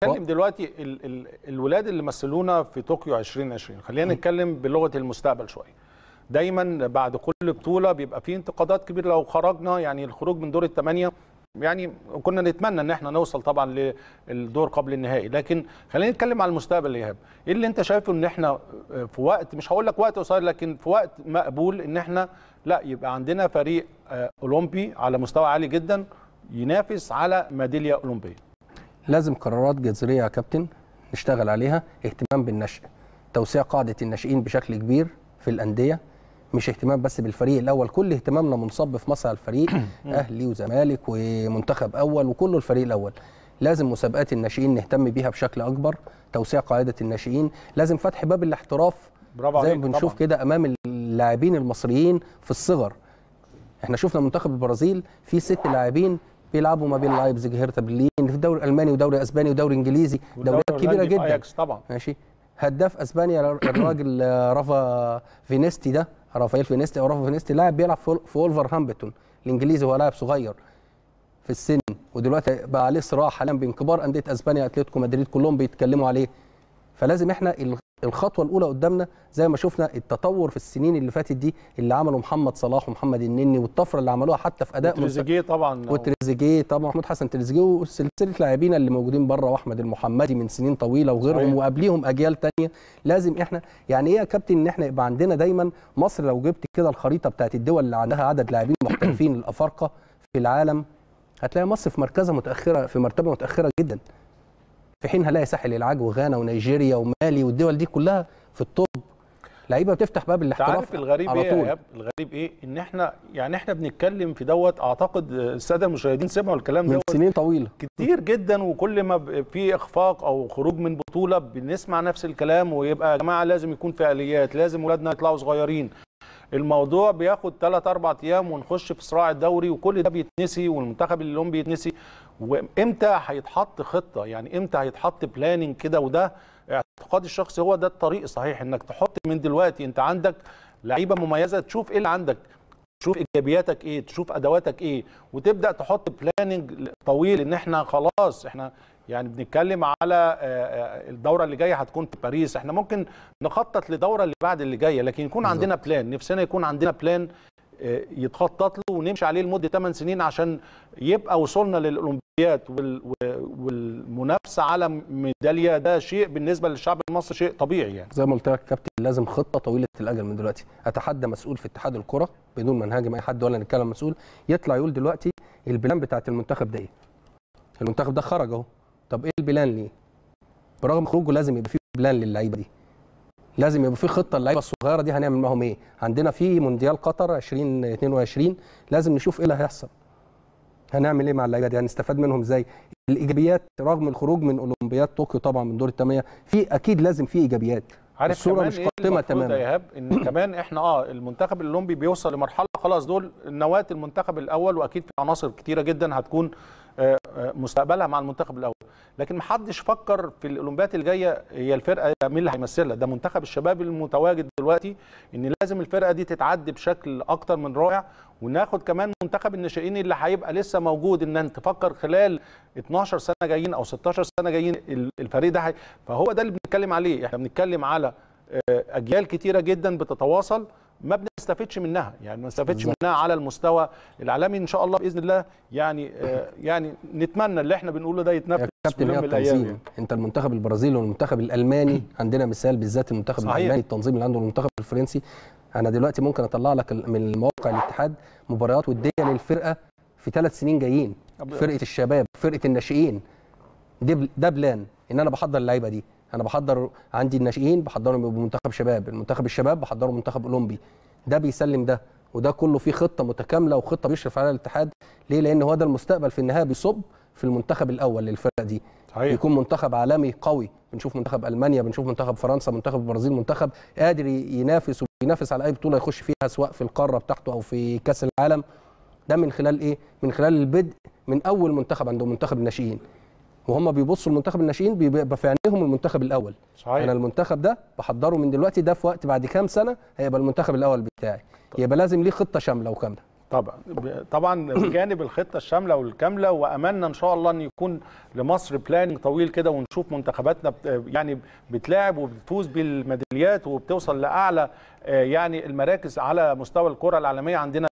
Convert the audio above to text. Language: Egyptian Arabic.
نتكلم دلوقتي ال ال الولاد اللي مثلونا في طوكيو 2020 خلينا نتكلم بلغه المستقبل شويه دايما بعد كل بطوله بيبقى في انتقادات كبيره لو خرجنا يعني الخروج من دور الثمانيه يعني كنا نتمنى ان احنا نوصل طبعا للدور قبل النهائي لكن خلينا نتكلم على المستقبل يا ايهاب ايه اللي انت شايفه ان احنا في وقت مش هقول لك وقت قصير لكن في وقت مقبول ان احنا لا يبقى عندنا فريق اولمبي على مستوى عالي جدا ينافس على ميداليه اولمبيه لازم قرارات جذريه يا كابتن نشتغل عليها اهتمام بالنشء توسيع قاعده الناشئين بشكل كبير في الانديه مش اهتمام بس بالفريق الاول كل اهتمامنا منصب في مصر على الفريق اهلي وزمالك ومنتخب اول وكله الفريق الاول لازم مسابقات الناشئين نهتم بيها بشكل اكبر توسيع قاعده الناشئين لازم فتح باب الاحتراف زي ما بنشوف كده امام اللاعبين المصريين في الصغر احنا شفنا منتخب البرازيل في ست لاعبين بيلعبوا ما بين لايبزيج هيرتا برلين في الدوري الالماني ودوري اسباني ودوري انجليزي دوريات كبيره جدا طبعا ماشي هداف اسبانيا الراجل رافا فينيستي ده رافائيل فينيستي او رافا فينيستي لاعب بيلعب في ولفرهامبتون الانجليزي هو لاعب صغير في السن ودلوقتي بقى عليه صراع حاليا بين كبار انديه اسبانيا اتلتيكو مدريد كلهم بيتكلموا عليه فلازم احنا الخطوه الاولى قدامنا زي ما شفنا التطور في السنين اللي فاتت دي اللي عمله محمد صلاح ومحمد النني والطفره اللي عملوها حتى في اداء تريزيجيه طبعا وتريزيجيه طبعا محمود حسن تريزيجيه وسلسله لاعبين اللي موجودين بره واحمد المحمدي من سنين طويله وغيرهم صحيح. وقبليهم اجيال ثانيه لازم احنا يعني ايه يا كابتن ان احنا يبقى عندنا دايما مصر لو جبت كده الخريطه بتاعت الدول اللي عندها عدد لاعبين محترفين الافارقه في العالم هتلاقي مصر في مركزها متاخره في مرتبه متاخره جدا في حين هلاقي ساحل العاج وغانا ونيجيريا ومالي والدول دي كلها في الطب لعيبه بتفتح باب الاحتراف عارف الغريب على ايه طول. يا إيهاب؟ الغريب ايه ان احنا يعني احنا بنتكلم في دوت اعتقد الساده المشاهدين سمعوا الكلام من دوت سنين طويله كتير جدا وكل ما ب- في اخفاق او خروج من بطوله بنسمع نفس الكلام ويبقى يا جماعه لازم يكون في اليات لازم ولادنا يطلعوا صغيرين الموضوع بياخد 3 4 ايام ونخش في صراع الدوري وكل ده بيتنسي والمنتخب الاولمبي بيتنسي وامتى هيتحط خطه يعني امتى هيتحط بلاننج كده وده اعتقادي الشخصي هو ده الطريق الصحيح انك تحط من دلوقتي انت عندك لعيبه مميزه تشوف ايه اللي عندك تشوف ايجابياتك ايه تشوف ادواتك ايه وتبدا تحط بلاننج طويل ان احنا خلاص احنا يعني بنتكلم على آه، آه، الدوره اللي جايه هتكون في باريس احنا ممكن نخطط لدوره اللي بعد اللي جايه لكن يكون عندنا بلان نفسنا يكون عندنا بلان آه، يتخطط له ونمشي عليه لمده 8 سنين عشان يبقى وصلنا للاولمبياد وال- و- والمنافسه على ميداليه ده شيء بالنسبه للشعب المصري شيء طبيعي يعني زي ما قلت لك يا كابتن لازم خطه طويله الاجل من دلوقتي اتحدى مسؤول في اتحاد الكره بدون ما نهاجم اي حد ولا نتكلم مسؤول يطلع يقول دلوقتي البلان بتاعت المنتخب ده ايه المنتخب ده خرج اهو طب ايه البلان ليه برغم خروجه لازم يبقى فيه بلان للعيبه دي لازم يبقى في خطه اللعيبه الصغيره دي هنعمل معاهم ايه عندنا في مونديال قطر 2022 لازم نشوف ايه اللي هيحصل هنعمل ايه مع اللعيبه دي هنستفاد منهم ازاي الايجابيات رغم الخروج من اولمبياد طوكيو طبعا من دور الثمانيه في اكيد لازم في ايجابيات عارف الصورة كمان مش إيه قاتمة المفروض تماماً. يا ايهاب ان كمان احنا اه المنتخب الاولمبي بيوصل لمرحله خلاص دول نواه المنتخب الاول واكيد في عناصر كتيره جدا هتكون آه، آه، مستقبلها مع المنتخب الاول لكن محدش فكر في الاولمبياد اللي جايه هي الفرقه مين اللي هيمثلها ده منتخب الشباب المتواجد دلوقتي ان لازم الفرقه دي تتعدي بشكل اكتر من رائع وناخد كمان منتخب الناشئين اللي هيبقى لسه موجود ان انت تفكر خلال 12 سنه جايين او 16 سنه جايين ال- الفريق ده هي- فهو ده اللي بنتكلم عليه احنا بنتكلم على آه، اجيال كتيره جدا بتتواصل ما بنستفدش منها يعني ما بنستفدش بالظبط. منها على المستوى العالمي ان شاء الله باذن الله يعني آه، يعني نتمنى اللي احنا بنقوله ده يا يتنفذ في كابتن يوم هي من الايام التنظيم يعني. انت المنتخب البرازيلي والمنتخب الالماني عندنا مثال بالذات المنتخب صحيح. الالماني التنظيم اللي عنده المنتخب الفرنسي انا دلوقتي ممكن اطلع لك ال- من موقع الاتحاد مباريات وديه للفرقه في ثلاث سنين جايين فرقه الشباب فرقه الناشئين دي بل- ده بلان ان انا بحضر اللعيبه دي انا بحضر عندي الناشئين بحضرهم يبقوا منتخب شباب المنتخب الشباب بحضرهم منتخب اولمبي ده بيسلم ده وده كله فيه خطه متكامله وخطه بيشرف عليها الاتحاد ليه لان هو ده المستقبل في النهايه بيصب في المنتخب الاول للفرقه دي صحيح. يكون منتخب عالمي قوي بنشوف منتخب المانيا بنشوف منتخب فرنسا منتخب البرازيل منتخب قادر ي- ينافس وينافس على اي بطوله يخش فيها سواء في القاره بتاعته او في كاس العالم ده من خلال ايه من خلال البدء من اول منتخب عندهم منتخب الناشئين وهم بيبصوا المنتخب الناشئين بيبقى في عينيهم المنتخب الاول صحيح. انا المنتخب ده بحضره من دلوقتي ده في وقت بعد كام سنه هيبقى المنتخب الاول بتاعي يبقى لازم ليه خطه شامله وكامله طبعا طبعا بجانب الخطه الشامله والكامله واملنا ان شاء الله ان يكون لمصر بلاننج طويل كده ونشوف منتخباتنا بت- يعني بتلاعب وبتفوز بالميداليات وبتوصل لاعلى آه، يعني المراكز على مستوى الكره العالميه عندنا